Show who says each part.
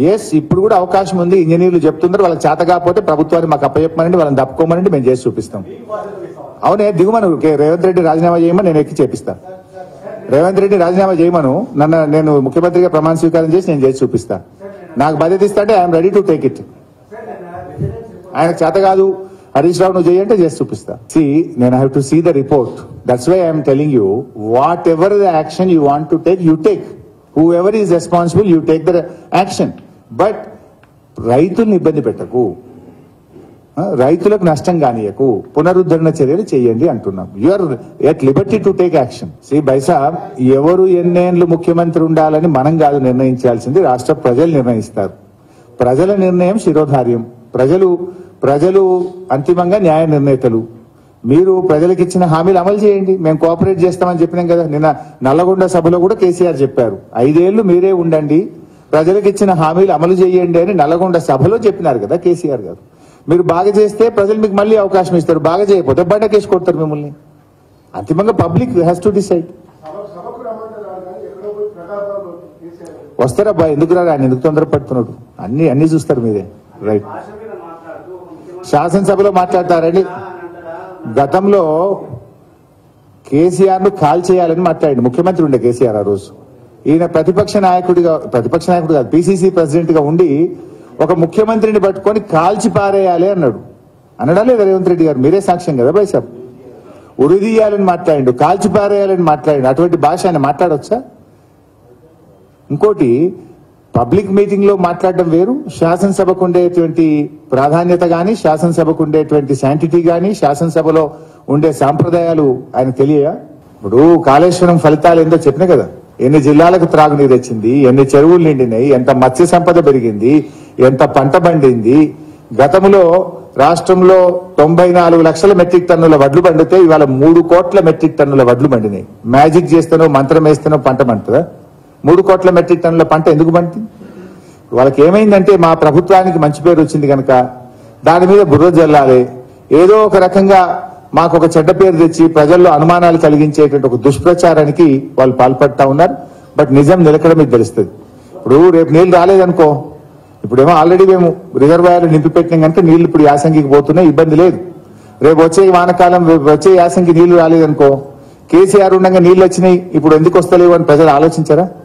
Speaker 1: yes ఇప్పుడు కూడా అవకాశం ఉంది ఇంజనీర్లు చెప్తున్నారు వాళ్ళకి చేత కాకపోతే ప్రభుత్వాన్ని మాకు అప్పచెప్పమనండి వాళ్ళని తప్పుకోమనండి మేము చేసి చూపిస్తాం అవునే దిగుమను కే- రేవంత్ రెడ్డి రాజీనామా చేయమని నేను ఎక్కి చేపిస్తా రేవంత్ రెడ్డి రాజీనామా చేయమను నన్ను నేను ముఖ్యమంత్రిగా ప్రమాణ స్వీకారం చేసి నేను చేసి చూపిస్తా నాకు బాధ్యత ఇస్తా అంటే I'm ready to take it ఆయన చేత కాదు హరీష్ రావు నువ్వు చేయంటే చేసి చూపిస్తా సి నేను have to see the report that's why I'm telling you whatever the action you want to take you take whoever is responsible you take the action but రైతుల్ని ఇబ్బంది పెట్టకు ఆ, రైతులకు నష్టం కానియకు పునరుద్ధరణ చర్యలు చేయండి అంటున్నాం are at liberty to take action సి బైసా ఎవరు ఎన్నేళ్లు ముఖ్యమంత్రి ఉండాలని మనం కాదు నిర్ణయించాల్సింది రాష్ట్ర ప్రజలు నిర్ణయిస్తారు ప్రజల నిర్ణయం శిరోధార్యం ప్రజలు ప్రజలు అంతిమంగా న్యాయ నిర్ణేతలు మీరు ప్రజలకు ఇచ్చిన హామీలు అమలు చేయండి మేము కోఆపరేట్ చేస్తామని చెప్పినాం కదా నిన్న నల్లగొండ సభలో కూడా కేసీఆర్ చెప్పారు ఐదేళ్లు మీరే ఉండండి ప్రజలకు ఇచ్చిన హామీలు అమలు చేయండి అని నల్లగొండ సభలో చెప్పినారు కదా కేసీఆర్ గారు మీరు బాగా చేస్తే ప్రజలు మీకు మళ్ళీ అవకాశం ఇస్తారు బాగా చేయకపోతే బండకేసి కొడతారు మిమ్మల్ని అంతిమంగా పబ్లిక్ హ్యాస్ టు డిసైడ్
Speaker 2: సభ- సభకు రమ్మంటున్నారు కానీ ఎక్కడో పోయి ప్రతాపరావు కేసీఆర్
Speaker 1: వస్తారా బా ఎందుకు రాడు ఆయన ఎందుకు తొందరపడుతున్నాడు అన్ని అన్ని చూస్తారు మీరే రైట్
Speaker 3: భాష మీద మాట్లాడుతూ ఒక ముఖ్యమంత్రి
Speaker 1: శాసనసభలో మాట్లాడతారండి
Speaker 3: అని అంటాడా
Speaker 1: గతంలో కేసీఆర్ ను కాల్ చేయాలని మాట్లాడింది ముఖ్యమంత్రి ఉండే కేసీఆర్ ఆ రోజు ఈయన ప్రతిపక్ష నాయకుడిగా ప్రతిపక్ష నాయకుడు కాదు పిసిసి ప్రెసిడెంట్ గా ఉండి ఒక ముఖ్యమంత్రిని పట్టుకొని కాల్చి పారేయాలి అన్నాడు అనడా లేదా రేవంత్ రెడ్డి గారు మీరే సాక్ష్యం కదా బైసాబ్ ఉరిదీయాలని మాట్లాడిండు కాల్చి పారేయాలని మాట్లాడిండు అటువంటి భాష ఆయన మాట్లాడొచ్చా ఇంకోటి పబ్లిక్ మీటింగ్ లో మాట్లాడడం వేరు శాసనసభకు ఉండేటువంటి ప్రాధాన్యత గాని శాసనసభకు ఉండేటువంటి శాంటిటీ గాని శాసనసభలో ఉండే సాంప్రదాయాలు ఆయన తెలియయా ఇప్పుడు కాళేశ్వరం ఫలితాలు ఏందో చెప్పిన కదా ఎన్ని జిల్లాలకు త్రాగునీరు వచ్చింది ఎన్ని చెరువులు నిండినాయి ఎంత మత్స్య సంపద పెరిగింది ఎంత పంట పండింది గతంలో రాష్ట్రంలో తొంభై నాలుగు లక్షల మెట్రిక్ టన్నుల వడ్లు పండితే ఇవాళ మూడు కోట్ల మెట్రిక్ టన్నుల వడ్లు పండినాయి మ్యాజిక్ చేస్తానో మంత్రం వేస్తానో పంట పండుతుందా మూడు కోట్ల మెట్రిక్ టన్నుల పంట ఎందుకు పండుతుంది వాళ్ళకి ఏమైందంటే మా ప్రభుత్వానికి మంచి పేరు వచ్చింది కనుక దాని మీద బుర్ర జల్లాలి ఏదో ఒక రకంగా మాకు ఒక చెడ్డ పేరు తెచ్చి ప్రజల్లో అనుమానాలు కలిగించేటువంటి ఒక దుష్ప్రచారానికి వాళ్ళు పాల్పడతా ఉన్నారు బట్ నిజం నిలకడ మీద తెలుస్తుంది ఇప్పుడు రేపు నీళ్లు రాలేదనుకో ఇప్పుడేమో ఆల్రెడీ మేము రిజర్వాయర్లు నింపి పెట్టినాం కనుక నీళ్లు ఇప్పుడు యాసంగికి పోతున్నాయి ఇబ్బంది లేదు రేపు వచ్చే వానకాలం రేపు వచ్చే యాసంగి నీళ్లు రాలేదనుకో కేసీఆర్ ఉండగా నీళ్లు వచ్చినాయి ఇప్పుడు ఎందుకు వస్తలేవు అని ప్రజలు ఆలోచించారా